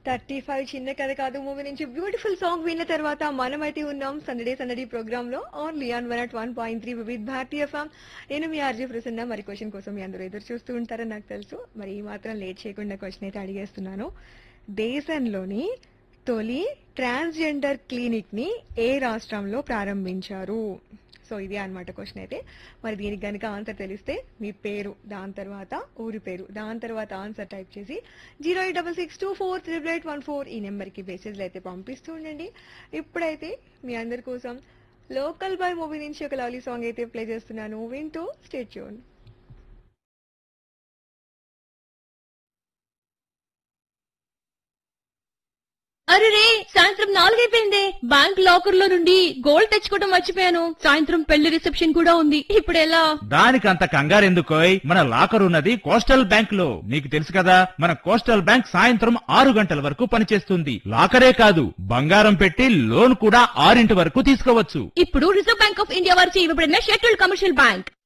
thirty five చిన్న కథ కాదు మూవీ నుంచి బ్యూటిఫుల్ సాంగ్ విన్న తర్వాత మనమైతే ఉన్నాం సందడే సందడి ప్రోగ్రామ్ లో only on one at one point three with Bharatiya FM నేను మీ ఆర్జీ ప్రసన్న మరి క్వశ్చన్ కోసం మీ అందరూ ఎదురు చూస్తూ ఉంటారని నాకు తెలుసు మరి ఈ మాత్రం లేట్ చేయకుండా క్వశ్చన్ అయితే అడిగేస్తున్నాను దేశంలోని తొలి ట్రాన్స్జెండర్ క్లినిక్ ని ఏ రాష్ట్రంలో ప్రారంభించారు సో ఇది అన్నమాట క్వశ్చన్ అయితే మరి దీనికి కనుక ఆన్సర్ తెలిస్తే మీ పేరు దాని తర్వాత ఊరి పేరు దాని తర్వాత ఆన్సర్ టైప్ చేసి zero eight double six two four triple eight one four ఈ నెంబర్కి మెసేజ్లు అయితే పంపిస్తూ ఉండండి ఇప్పుడైతే మీ అందరి కోసం లోకల్ బాయ్ మూవీ నుంచి ఒక లవ్లీ సాంగ్ అయితే ప్లే చేస్తున్నాను వింటూ స్టేట్ చూన్ అరే రే సాయంత్రం నాలుగైపోయింది బ్యాంక్ లాకర్ లో నుండి గోల్డ్ తెచ్చుకోవడం మర్చిపోయాను సాయంత్రం పెళ్లి రిసెప్షన్ కూడా ఉంది ఇప్పుడు ఎలా దానికి అంత కంగారెందుకోయ్ మన లాకర్ ఉన్నది కోస్టల్ బ్యాంక్ లో నీకు తెలుసు కదా మన కోస్టల్ బ్యాంక్ సాయంత్రం ఆరు గంటల వరకు పనిచేస్తుంది లాకరే కాదు బంగారం పెట్టి లోన్ కూడా ఆరింటి వరకు తీసుకోవచ్చు ఇప్పుడు రిజర్వ్ బ్యాంక్ ఆఫ్ ఇండియా వారి చేయబడిన షెడ్యూల్డ్ కమర్షియల్ బ్యాంక్